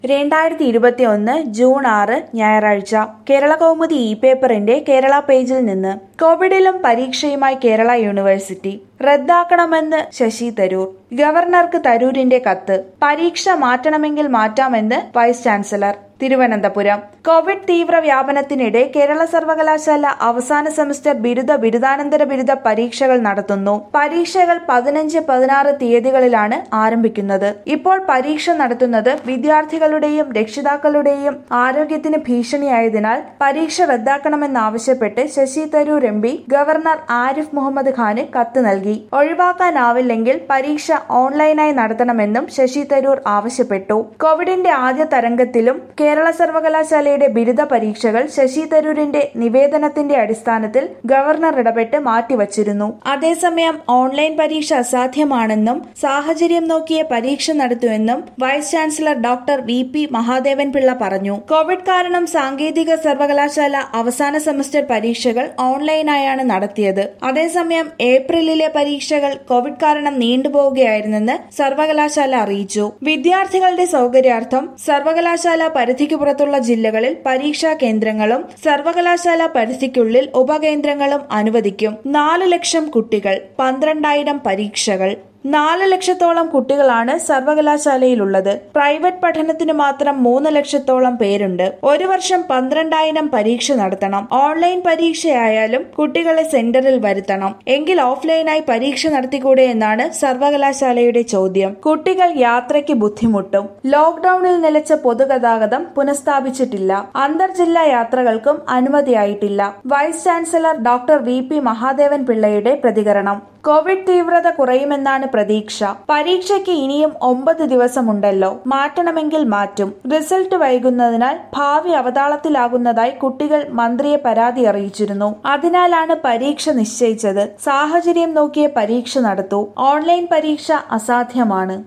രണ്ടായിരത്തി ഇരുപത്തി ഒന്ന് ജൂൺ ആറ് ഞായറാഴ്ച കേരള കൗമുദി ഇ പേപ്പറിന്റെ കേരള പേജിൽ നിന്ന് കോവിഡിലും പരീക്ഷയുമായി കേരള യൂണിവേഴ്സിറ്റി റദ്ദാക്കണമെന്ന് ശശി തരൂർ ഗവർണർക്ക് തരൂരിന്റെ കത്ത് പരീക്ഷ മാറ്റണമെങ്കിൽ മാറ്റാമെന്ന് വൈസ് ചാൻസലർ തിരുവനന്തപുരം കോവിഡ് തീവ്ര വ്യാപനത്തിനിടെ കേരള സർവകലാശാല അവസാന സെമസ്റ്റർ ബിരുദ ബിരുദാനന്തര ബിരുദ പരീക്ഷകൾ നടത്തുന്നു പരീക്ഷകൾ പതിനഞ്ച് പതിനാറ് തീയതികളിലാണ് ആരംഭിക്കുന്നത് ഇപ്പോൾ പരീക്ഷ നടത്തുന്നത് വിദ്യാർത്ഥികളുടെയും രക്ഷിതാക്കളുടെയും ആരോഗ്യത്തിന് ഭീഷണിയായതിനാൽ പരീക്ഷ റദ്ദാക്കണമെന്നാവശ്യപ്പെട്ട് Shashi Tharoor M P governor Arif Muhammad ഖാന് കത്ത് നൽകി ഒഴിവാക്കാനാവില്ലെങ്കിൽ പരീക്ഷ ഓൺലൈനായി നടത്തണമെന്നും ശശി തരൂർ ആവശ്യപ്പെട്ടു കോവിഡിന്റെ ആദ്യ തരംഗത്തിലും കേരള സർവകലാശാലയുടെ ബിരുദ പരീക്ഷകൾ ശശി തരൂരിന്റെ നിവേദനത്തിന്റെ അടിസ്ഥാനത്തിൽ ഗവർണർ ഇടപെട്ട് മാറ്റിവച്ചിരുന്നു അതേസമയം ഓൺലൈൻ പരീക്ഷ അസാധ്യമാണെന്നും സാഹചര്യം നോക്കിയേ പരീക്ഷ നടത്തുമെന്നും vice chancellor doctor V P Mahadevan Pillai പറഞ്ഞു കോവിഡ് കാരണം സാങ്കേതിക സർവകലാശാല അവസാന സെമസ്റ്റർ പരീക്ഷകൾ ഓൺലൈനായാണ് നടത്തിയത് അതേസമയം ഏപ്രിലിലെ പരീക്ഷകൾ കോവിഡ് കാരണം നീണ്ടുപോവുകയായിരുന്നെന്ന് സർവകലാശാല അറിയിച്ചു വിദ്യാർത്ഥികളുടെ സൗകര്യാർത്ഥം സർവകലാശാല പരിധിക്ക് പുറത്തുള്ള ജില്ലകളിൽ പരീക്ഷാ കേന്ദ്രങ്ങളും സർവകലാശാല പരിധിക്കുള്ളിൽ ഉപകേന്ദ്രങ്ങളും അനുവദിക്കും നാല് ലക്ഷം കുട്ടികൾ പന്ത്രണ്ടായിരം പരീക്ഷകൾ നാല് ലക്ഷത്തോളം കുട്ടികളാണ് സർവകലാശാലയിലുള്ളത് പ്രൈവറ്റ് പഠനത്തിന് മാത്രം മൂന്ന് ലക്ഷത്തോളം പേരുണ്ട് ഒരു വർഷം പന്ത്രണ്ടായിരം പരീക്ഷ നടത്തണം ഓൺലൈൻ പരീക്ഷയായാലും കുട്ടികളെ സെന്ററിൽ വരുത്തണം എങ്കിൽ ഓഫ്ലൈനായി പരീക്ഷ നടത്തിക്കൂടെ എന്നാണ് സർവകലാശാലയുടെ ചോദ്യം കുട്ടികൾ യാത്രയ്ക്ക് ബുദ്ധിമുട്ടും ലോക്ഡൌണിൽ നിലച്ച പൊതുഗതാഗതം പുനഃസ്ഥാപിച്ചിട്ടില്ല അന്തർജില്ലാ യാത്രകൾക്കും അനുമതിയായിട്ടില്ല vice chancellor doctor V P Mahadevan പിള്ളയുടെ പ്രതികരണം കോവിഡ് തീവ്രത കുറയുമെന്നാണ് പ്രതീക്ഷ പരീക്ഷയ്ക്ക് ഇനിയും ഒമ്പത് ദിവസമുണ്ടല്ലോ മാറ്റണമെങ്കിൽ മാറ്റും റിസൾട്ട് വൈകുന്നതിനാൽ ഭാവി അവതാളത്തിലാകുന്നതായി കുട്ടികൾ മന്ത്രിയെ പരാതി അറിയിച്ചിരുന്നു അതിനാലാണ് പരീക്ഷ നിശ്ചയിച്ചത് സാഹചര്യം നോക്കിയേ പരീക്ഷ നടത്തൂ ഓൺലൈൻ പരീക്ഷ അസാധ്യമാണ്